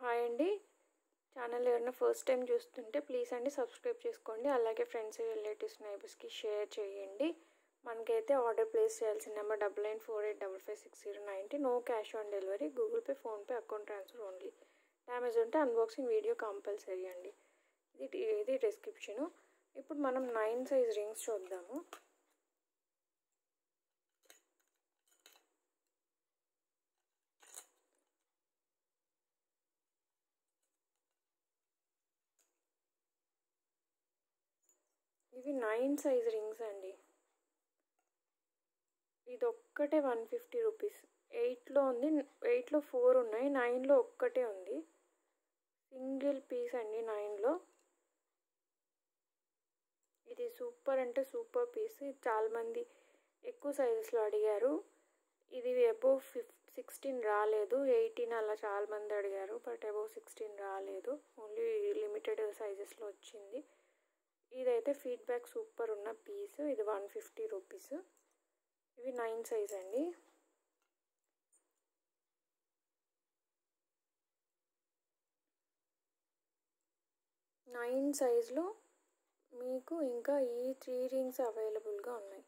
hi అండి channel ఎవరైనా first time చూస్తుంటే ప్లీజ్ అండి సబ్స్క్రైబ్ చేసుకోండి అలాగే ఫ్రెండ్స్ రిలేటివ్స్ నైబర్స్కి షేర్ చేయండి మనకైతే ఆర్డర్ ప్లేస్ చేయాల్సిన number double nine four eight double five six zero ninety no cash on delivery Google pay PhonePe account transfer only damage ఉంటే అన్బాక్సింగ్ వీడియో కంపల్సరీ అండి ఇది ఇది డిస్క్రిప్షను ఇప్పుడు మనం నైన్ సైజ్ రింగ్స్ చూద్దాము ఇవి నైన్ సైజ్ రింగ్స్ అండి ఇది ఒక్కటే వన్ ఫిఫ్టీ రూపీస్ ఎయిట్లో ఉంది ఎయిట్లో ఫోర్ ఉన్నాయి నైన్లో ఒక్కటే ఉంది సింగిల్ పీస్ అండి నైన్లో ఇది సూపర్ అంటే సూపర్ పీస్ ఇది చాలామంది ఎక్కువ సైజెస్లో అడిగారు ఇది అబోవ్ ఫిఫ్ సిక్స్టీన్ రాలేదు ఎయిటీన్ అలా చాలామంది అడిగారు బట్ అబోవ్ సిక్స్టీన్ రాలేదు ఓన్లీ లిమిటెడ్ సైజెస్లో వచ్చింది ఇదైతే ఫీడ్బ్యాక్ సూపర్ ఉన్న పీస్ ఇది వన్ ఫిఫ్టీ రూపీస్ ఇవి నైన్ సైజ్ అండి నైన్ సైజ్లో మీకు ఇంకా ఈ త్రీ రింగ్స్ అవైలబుల్గా ఉన్నాయి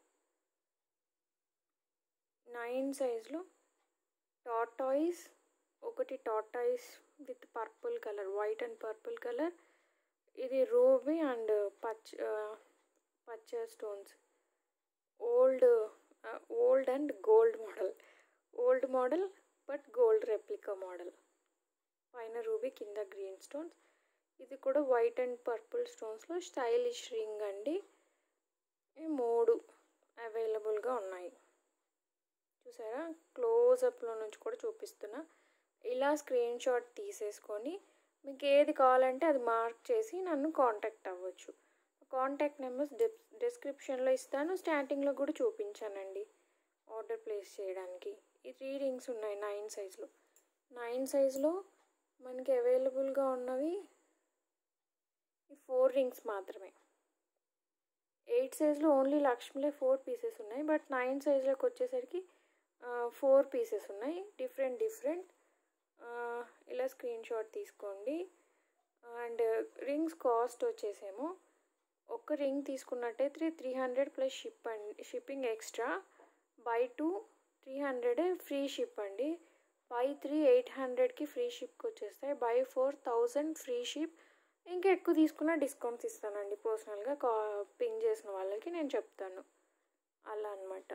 నైన్ సైజ్లో టాటాయిస్ ఒకటి tortoise with purple colour white and purple colour ఇది రూబీ అండ్ పచ్చ పచ్చ stones old old and gold model old model but gold replica model పైన రూబీ కింద గ్రీన్ స్టోన్స్ ఇది కూడా వైట్ అండ్ పర్పుల్ స్టోన్స్లో స్టైలిష్ రింగ్ అండి ఈ మూడు అవైలబుల్గా ఉన్నాయి చూసారా క్లోజప్లో నుంచి కూడా చూపిస్తున్నా ఇలా స్క్రీన్ షాట్ తీసేసుకొని మీకు ఏది కావాలంటే అది మార్క్ చేసి నన్ను కాంటాక్ట్ అవ్వచ్చు కాంటాక్ట్ నెంబర్స్ డిస్ డిస్క్రిప్షన్లో ఇస్తాను స్టార్టింగ్లో కూడా చూపించానండి ఆర్డర్ ప్లేస్ చేయడానికి ఈ త్రీ రింగ్స్ ఉన్నాయి నైన్ సైజులో నైన్ సైజులో మనకి అవైలబుల్గా ఉన్నవి ఈ ఫోర్ రింగ్స్ మాత్రమే ఎయిట్ సైజ్లో ఓన్లీ లక్ష్మిలే ఫోర్ పీసెస్ ఉన్నాయి బట్ నైన్ సైజ్లోకి వచ్చేసరికి ఫోర్ పీసెస్ ఉన్నాయి డిఫరెంట్ డిఫరెంట్ ఇలా స్క్రీన్ షాట్ తీసుకోండి అండ్ రింగ్స్ కాస్ట్ వచ్చేసేమో ఒక రింగ్ తీసుకున్నట్టయితే త్రీ హండ్రెడ్ ప్లస్ షిప్ అండి shipping extra buy two three hundred free ship అండి బై త్రీ ఎయిట్ హండ్రెడ్కి ఫ్రీ షిప్కి వచ్చేస్తాయి buy four thousand free ship ఇంకా ఎక్కువ తీసుకున్న డిస్కౌంట్స్ ఇస్తానండి పర్సనల్గా కా పింగ్ చేసిన వాళ్ళకి నేను చెప్తాను అలా అనమాట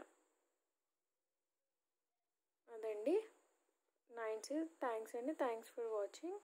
అదండి నైన్ సిక్స్ థ్యాంక్స్ అండి థ్యాంక్స్ ఫర్ వాచింగ్